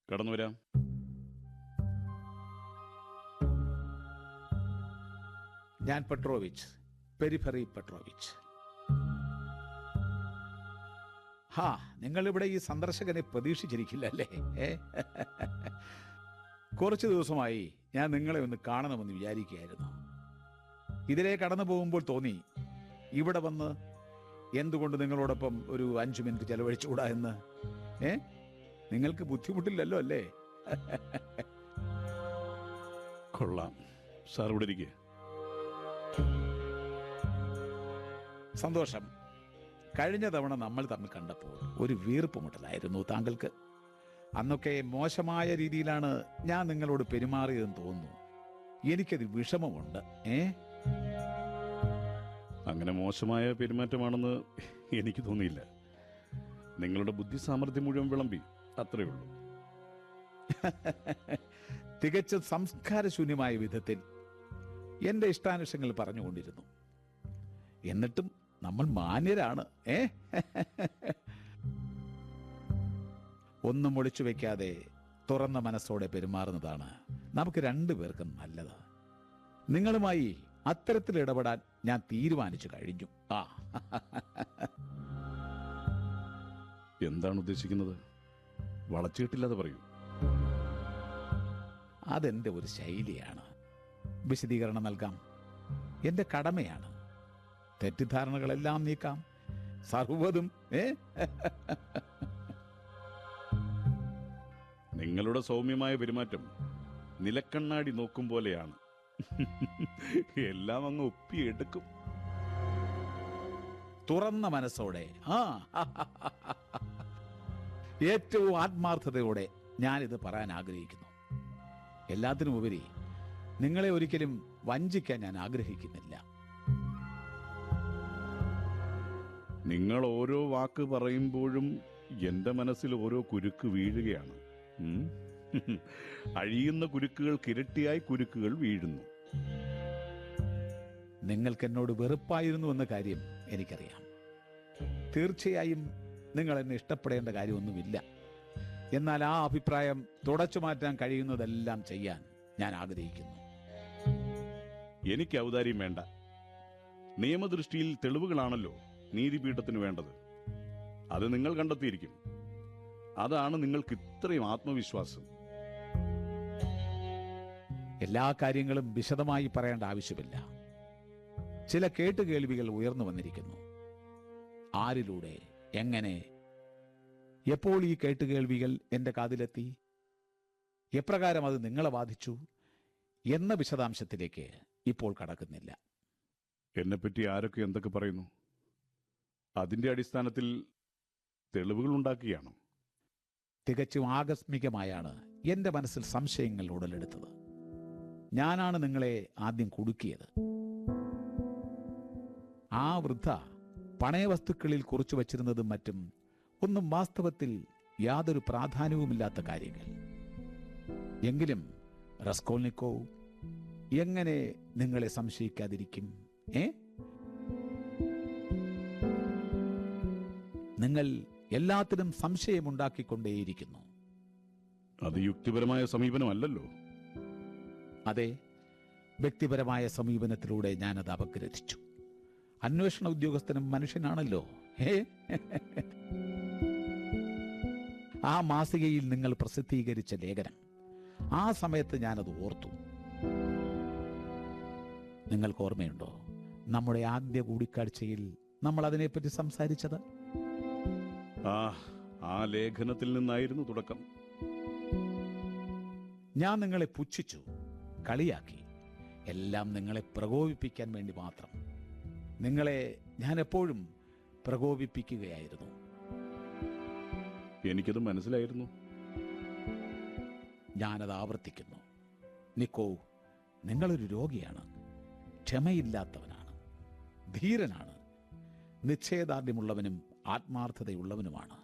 കടന്നു വരാം ഞാൻ പെട്രോവിച്ച് പെരിഫറി പെട്രോവിച്ച് ഹാ നിങ്ങളിവിടെ ഈ സന്ദർശകനെ പ്രതീക്ഷിച്ചിരിക്കില്ല അല്ലേ ഏ? കുറച്ച് ദിവസമായി ഞാൻ നിങ്ങളെ ഒന്ന് കാണണമെന്ന് വിചാരിക്കുകയായിരുന്നു ഇതിലെ കടന്നു പോകുമ്പോൾ തോന്നി ഇവിടെ വന്ന് എന്തുകൊണ്ട് നിങ്ങളോടൊപ്പം ഒരു അഞ്ചു മിനിറ്റ് ചെലവഴിച്ചുകൂടാ എന്ന് ഏ നിങ്ങൾക്ക് ബുദ്ധിമുട്ടില്ലല്ലോ അല്ലേ കൊള്ളാം സാർ ഇവിടെ ഇരിക്കുക സന്തോഷം കഴിഞ്ഞ തവണ നമ്മൾ തമ്മിൽ കണ്ടപ്പോൾ ഒരു വീർപ്പുമുട്ടലായിരുന്നു താങ്കൾക്ക് അന്നൊക്കെ മോശമായ രീതിയിലാണ് ഞാൻ നിങ്ങളോട് പെരുമാറിയതെന്ന് തോന്നുന്നു എനിക്കത് വിഷമമുണ്ട് ഏ അങ്ങനെ മോശമായ പെരുമാറ്റമാണെന്ന് എനിക്ക് തോന്നിയില്ല നിങ്ങളുടെ ബുദ്ധി സാമർഥ്യം മുഴുവൻ വിളമ്പി അത്രയേ ഉള്ളൂ തികച്ചും സംസ്കാരശൂന്യമായ വിധത്തിൽ എന്റെ ഇഷ്ടാനുഷങ്ങൾ പറഞ്ഞുകൊണ്ടിരുന്നു എന്നിട്ടും നമ്മൾ മാന്യരാണ് ഏ ഒന്നും ഒളിച്ചു വെക്കാതെ തുറന്ന മനസ്സോടെ പെരുമാറുന്നതാണ് നമുക്ക് രണ്ടുപേർക്കും നല്ലത് നിങ്ങളുമായി അത്തരത്തിൽ ഇടപെടാൻ ഞാൻ തീരുമാനിച്ചു കഴിഞ്ഞു ആ എന്താണ് ഉദ്ദേശിക്കുന്നത് വളച്ചിട്ടില്ലാതെ പറയൂ അതെന്റെ ഒരു ശൈലിയാണ് വിശദീകരണം നൽകാം എന്റെ കടമയാണ് തെറ്റിദ്ധാരണകളെല്ലാം നീക്കാം സർവ്വതും ഏ നിങ്ങളുടെ സൗമ്യമായ പെരുമാറ്റം നിലക്കണ്ണാടി നോക്കും പോലെയാണ് എല്ലാം അങ്ങ് ഒപ്പിയെടുക്കും തുറന്ന മനസ്സോടെ ആ ഏറ്റവും ആത്മാർത്ഥതയോടെ ഞാനിത് പറയാൻ ആഗ്രഹിക്കുന്നു എല്ലാത്തിനും ഉപരി നിങ്ങളെ ഒരിക്കലും വഞ്ചിക്കാൻ ഞാൻ ആഗ്രഹിക്കുന്നില്ല നിങ്ങൾ ഓരോ വാക്ക് പറയുമ്പോഴും എന്റെ മനസ്സിൽ ഓരോ കുരുക്ക് വീഴുകയാണ് ഉം. അഴിയുന്ന കുരുക്കുകൾക്ക് ഇരട്ടിയായി കുരുക്കുകൾ വീഴുന്നു നിങ്ങൾക്ക് എന്നോട് വെറുപ്പായിരുന്നു എന്ന കാര്യം എനിക്കറിയാം തീർച്ചയായും നിങ്ങൾ എന്നെ ഇഷ്ടപ്പെടേണ്ട കാര്യമൊന്നുമില്ല എന്നാൽ ആ അഭിപ്രായം തുടച്ചു മാറ്റാൻ കഴിയുന്നതെല്ലാം ചെയ്യാൻ ഞാൻ ആഗ്രഹിക്കുന്നു എനിക്ക് ഔദാര്യം വേണ്ട നിയമദൃഷ്ടിയിൽ തെളിവുകളാണല്ലോ നീതിപീഠത്തിന് വേണ്ടത് അത് നിങ്ങൾ കണ്ടെത്തിയിരിക്കും അതാണ് നിങ്ങൾക്ക് ഇത്രയും ആത്മവിശ്വാസം എല്ലാ കാര്യങ്ങളും വിശദമായി പറയേണ്ട ആവശ്യമില്ല ചില കേട്ടുകേൾവികൾ ഉയർന്നു വന്നിരിക്കുന്നു ആരിലൂടെ എങ്ങനെ എപ്പോൾ ഈ കേട്ടുകേൾവികൾ എന്റെ കാതിലെത്തി എപ്രകാരം അത് നിങ്ങളെ ബാധിച്ചു എന്ന വിശദാംശത്തിലേക്ക് ഇപ്പോൾ കടക്കുന്നില്ല എന്നെപ്പറ്റി ആരൊക്കെ എന്തൊക്കെ പറയുന്നു അതിന്റെ അടിസ്ഥാനത്തിൽ തെളിവുകൾ ഉണ്ടാക്കുകയാണോ തികച്ചും ആകസ്മികമായാണ് എന്റെ മനസ്സിൽ സംശയങ്ങൾ ഉടലെടുത്തത് ഞാനാണ് നിങ്ങളെ ആദ്യം കുടുക്കിയത് ആ വൃദ്ധ പണയവസ്തുക്കളിൽ കുറിച്ചു വച്ചിരുന്നതും മറ്റും ഒന്നും വാസ്തവത്തിൽ യാതൊരു പ്രാധാന്യവുമില്ലാത്ത കാര്യങ്ങൾ എങ്കിലും റസ്കോൾനിക്കോ എങ്ങനെ നിങ്ങളെ സംശയിക്കാതിരിക്കും ഏ നിങ്ങൾ എല്ലാത്തിനും സംശയമുണ്ടാക്കിക്കൊണ്ടേയിരിക്കുന്നു അത് യുക്തിപരമായ സമീപനമല്ലല്ലോ അതെ വ്യക്തിപരമായ സമീപനത്തിലൂടെ ഞാനത് അപഗ്രഥിച്ചു അന്വേഷണ ഉദ്യോഗസ്ഥനും മനുഷ്യനാണല്ലോ ഹേ ആ മാസികയിൽ നിങ്ങൾ പ്രസിദ്ധീകരിച്ച ലേഖനം ആ സമയത്ത് ഞാനത് ഓർത്തു നിങ്ങൾക്ക് ഓർമ്മയുണ്ടോ നമ്മുടെ ആദ്യ കൂടിക്കാഴ്ചയിൽ നമ്മൾ അതിനെപ്പറ്റി സംസാരിച്ചത് ആ ആ ലേഖനത്തിൽ നിന്നായിരുന്നു തുടക്കം ഞാൻ നിങ്ങളെ പുച്ഛിച്ചു കളിയാക്കി എല്ലാം നിങ്ങളെ പ്രകോപിപ്പിക്കാൻ വേണ്ടി മാത്രം നിങ്ങളെ ഞാൻ എപ്പോഴും പ്രകോപിപ്പിക്കുകയായിരുന്നു എനിക്കത് മനസ്സിലായിരുന്നു ഞാനത് ആവർത്തിക്കുന്നു നിക്കോ നിങ്ങളൊരു രോഗിയാണ് ക്ഷമയില്ലാത്തവനാണ് ധീരനാണ് നിശ്ചയദാർഢ്യമുള്ളവനും ആത്മാർത്ഥതയുള്ളവനുമാണ്